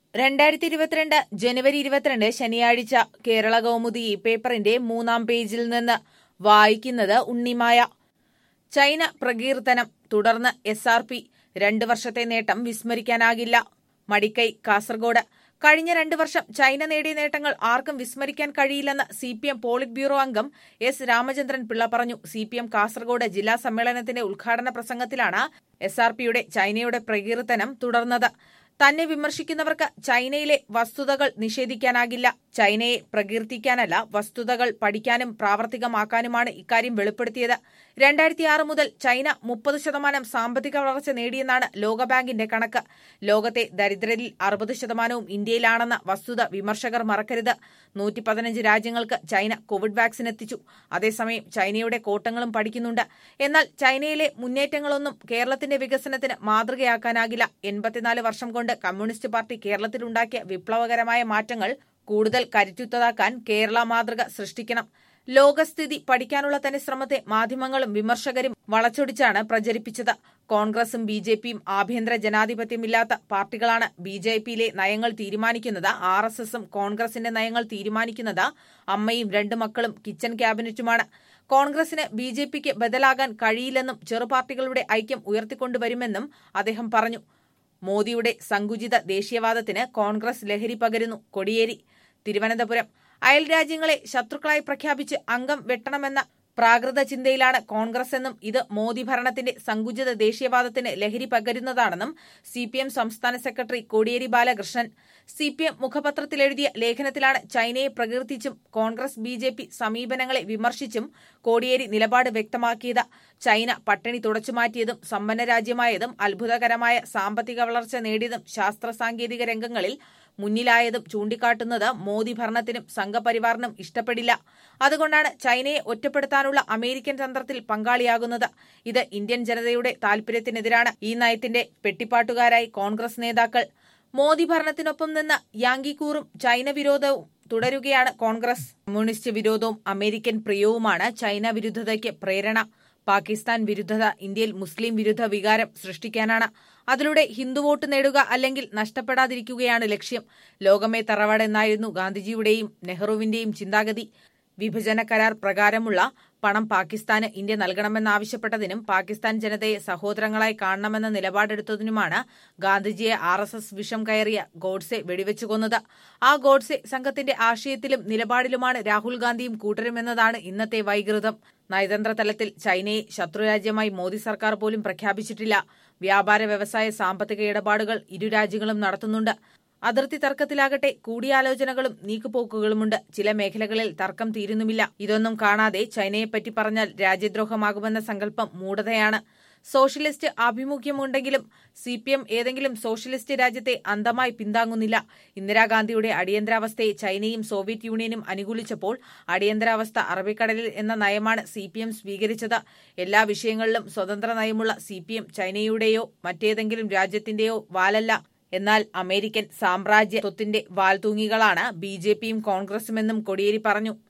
രണ്ടായിരത്തി ഇരുപത്തിരണ്ട് ജനുവരി ഇരുപത്തിരണ്ട് ശനിയാഴ്ച കേരള കൗമുദി ഈ പേപ്പറിന്റെ മൂന്നാം പേജിൽ നിന്ന് വായിക്കുന്നത് ഉണ്ണിമായ ചൈന പ്രകീർത്തനം തുടർന്ന് എസ് ആർ പി രണ്ട് വർഷത്തെ നേട്ടം വിസ്മരിക്കാനാകില്ല മടിക്കൈ കാസർഗോഡ് കഴിഞ്ഞ രണ്ട് വർഷം ചൈന നേടിയ നേട്ടങ്ങൾ ആർക്കും വിസ്മരിക്കാൻ കഴിയില്ലെന്ന് C P M polit bureau അംഗം എസ് രാമചന്ദ്രൻ പിള്ള പറഞ്ഞു സി പി എം കാസർഗോഡ് ജില്ലാ സമ്മേളനത്തിന്റെ ഉദ്ഘാടന പ്രസംഗത്തിലാണ് എസ് ആർ പിയുടെ ചൈനയുടെ പ്രകീർത്തനം തുടർന്നത് തന്നെ വിമർശിക്കുന്നവർക്ക് ചൈനയിലെ വസ്തുതകൾ നിഷേധിക്കാനാകില്ല ചൈനയെ പ്രകീർത്തിക്കാനല്ല വസ്തുതകൾ പഠിക്കാനും പ്രാവർത്തികമാക്കാനുമാണ് ഇക്കാര്യം വെളിപ്പെടുത്തിയത് രണ്ടായിരത്തി ആറ് മുതൽ ചൈന മുപ്പത് ശതമാനം സാമ്പത്തിക വളർച്ച നേടിയെന്നാണ് ലോകബാങ്കിന്റെ കണക്ക് ലോകത്തെ ദരിദ്രരിൽ അറുപത് ശതമാനവും ഇന്ത്യയിലാണെന്ന വസ്തുത വിമർശകർ മറക്കരുത് നൂറ്റി പതിനഞ്ച് രാജ്യങ്ങൾക്ക് ചൈന കോവിഡ് വാക്സിൻ എത്തിച്ചു അതേസമയം ചൈനയുടെ കോട്ടങ്ങളും പഠിക്കുന്നുണ്ട് എന്നാൽ ചൈനയിലെ മുന്നേറ്റങ്ങളൊന്നും കേരളത്തിന്റെ വികസനത്തിന് മാതൃകയാക്കാനാകില്ല എൺപത്തിനാല് വർഷം കൊണ്ട് കമ്മ്യൂണിസ്റ്റ് പാർട്ടി കേരളത്തിലുണ്ടാക്കിയ വിപ്ലവകരമായ മാറ്റങ്ങൾ കൂടുതൽ കരുത്തുറ്റതാക്കാൻ കേരള മാതൃക സൃഷ്ടിക്കണം ലോകസ്ഥിതി പഠിക്കാനുള്ള തന്റെ ശ്രമത്തെ മാധ്യമങ്ങളും വിമർശകരും വളച്ചൊടിച്ചാണ് പ്രചരിപ്പിച്ചത് കോൺഗ്രസും ബി ജെ പിയും ആഭ്യന്തര ജനാധിപത്യമില്ലാത്ത പാർട്ടികളാണ് ബി ജെ പിയിലെ നയങ്ങൾ തീരുമാനിക്കുന്നത് ആർ എസ് എസും കോൺഗ്രസിന്റെ നയങ്ങൾ തീരുമാനിക്കുന്നത് അമ്മയും രണ്ട് മക്കളും കിച്ചൺ ക്യാബിനറ്റുമാണ് കോൺഗ്രസിന് ബി ജെ പിക്ക് ബദലാകാൻ കഴിയില്ലെന്നും ചെറുപാർട്ടികളുടെ ഐക്യം ഉയർത്തിക്കൊണ്ടുവരുമെന്നും അദ്ദേഹം പറഞ്ഞു മോദിയുടെ സങ്കുചിത ദേശീയവാദത്തിന് കോൺഗ്രസ് ലഹരി പകരുന്നു കൊടിയേരി തിരുവനന്തപുരം അയൽ രാജ്യങ്ങളെ ശത്രുക്കളായി പ്രഖ്യാപിച്ച് അംഗം വെട്ടണമെന്ന പ്രാകൃത ചിന്തയിലാണ് കോൺഗ്രസ് എന്നും ഇത് മോദി ഭരണത്തിന്റെ സങ്കുചിത ദേശീയവാദത്തിന് ലഹരി പകരുന്നതാണെന്നും സി പി എം സംസ്ഥാന secretary Kodiyeri Balakrishnan C P M മുഖപത്രത്തിൽ എഴുതിയ ലേഖനത്തിലാണ് ചൈനയെ പ്രകീർത്തിച്ചും കോൺഗ്രസ് ബി ജെ പി സമീപനങ്ങളെ വിമർശിച്ചും കോടിയേരി നിലപാട് വ്യക്തമാക്കിയത് ചൈന പട്ടിണി തുടച്ചുമാറ്റിയതും സമ്പന്ന രാജ്യമായതും അത്ഭുതകരമായ സാമ്പത്തിക വളർച്ച നേടിയതും ശാസ്ത്ര സാങ്കേതിക രംഗങ്ങളിൽ മുന്നിലായതും ചൂണ്ടിക്കാട്ടുന്നത് മോദി ഭരണത്തിനും സംഘപരിവാറിനും ഇഷ്ടപ്പെടില്ല അതുകൊണ്ടാണ് ചൈനയെ ഒറ്റപ്പെടുത്താനുള്ള അമേരിക്കൻ തന്ത്രത്തിൽ പങ്കാളിയാകുന്നത് ഇത് ഇന്ത്യൻ ജനതയുടെ താൽപര്യത്തിനെതിരാണ് ഈ നയത്തിന്റെ പെട്ടിപ്പാട്ടുകാരായി കോൺഗ്രസ് നേതാക്കൾ മോദി ഭരണത്തിനൊപ്പം നിന്ന് യാങ്കിക്കൂറും ചൈന വിരോധവും തുടരുകയാണ് കോൺഗ്രസ് കമ്മ്യൂണിസ്റ്റ് വിരോധവും അമേരിക്കൻ പ്രിയവുമാണ് ചൈന വിരുദ്ധതയ്ക്ക് പ്രേരണ പാകിസ്ഥാൻ വിരുദ്ധത ഇന്ത്യയിൽ മുസ്ലിം വിരുദ്ധ വികാരം സൃഷ്ടിക്കാനാണ് അതിലൂടെ ഹിന്ദു വോട്ട് നേടുക അല്ലെങ്കിൽ നഷ്ടപ്പെടാതിരിക്കുകയാണ് ലക്ഷ്യം ലോകമേ തറവാട് എന്നായിരുന്നു ഗാന്ധിജിയുടെയും നെഹ്റുവിന്റെയും ചിന്താഗതി വിഭജന കരാർ പ്രകാരമുള്ള പണം പാകിസ്ഥാന് ഇന്ത്യ നൽകണമെന്നാവശ്യപ്പെട്ടതിനും പാകിസ്ഥാൻ ജനതയെ സഹോദരങ്ങളായി കാണണമെന്ന നിലപാടെടുത്തതിനുമാണ് ഗാന്ധിജിയെ ആർ എസ് എസ് വിഷം കയറിയ ഗോഡ്സെ വെടിവെച്ചു കൊന്നത് ആ ഗോഡ്സെ സംഘത്തിന്റെ ആശയത്തിലും നിലപാടിലുമാണ് രാഹുൽ ഗാന്ധിയും കൂട്ടരുമെന്നതാണ് ഇന്നത്തെ വൈകൃതം നയതന്ത്ര തലത്തിൽ ചൈനയെ ശത്രുരാജ്യമായി മോദി സർക്കാർ പോലും പ്രഖ്യാപിച്ചിട്ടില്ല വ്യാപാര വ്യവസായ സാമ്പത്തിക ഇടപാടുകൾ ഇരു രാജ്യങ്ങളും നടത്തുന്നുണ്ട് അതിർത്തി തർക്കത്തിലാകട്ടെ കൂടിയാലോചനകളും നീക്കുപോക്കുകളുമുണ്ട് ചില മേഖലകളിൽ തർക്കം തീരുന്നുമില്ല ഇതൊന്നും കാണാതെ ചൈനയെപ്പറ്റി പറഞ്ഞാൽ രാജ്യദ്രോഹമാകുമെന്ന സങ്കല്പം മൂഢതയാണ് സോഷ്യലിസ്റ്റ് ആഭിമുഖ്യമുണ്ടെങ്കിലും സി പി എം ഏതെങ്കിലും സോഷ്യലിസ്റ്റ് രാജ്യത്തെ അന്ധമായി പിന്താങ്ങുന്നില്ല ഇന്ദിരാഗാന്ധിയുടെ അടിയന്തരാവസ്ഥയെ ചൈനയും സോവിയറ്റ് യൂണിയനും അനുകൂലിച്ചപ്പോൾ അടിയന്തരാവസ്ഥ അറബിക്കടലിൽ എന്ന നയമാണ് സി പി എം സ്വീകരിച്ചത് എല്ലാ വിഷയങ്ങളിലും സ്വതന്ത്ര നയമുള്ള സി പി എം ചൈനയുടെയോ മറ്റേതെങ്കിലും രാജ്യത്തിന്റെയോ വാലല്ല എന്നാൽ അമേരിക്കൻ സാമ്രാജ്യത്വത്തിന്റെ വാൽതൂങ്ങികളാണ് ബി ജെ പിയും കോൺഗ്രസുമെന്നും കൊടിയേരി പറഞ്ഞു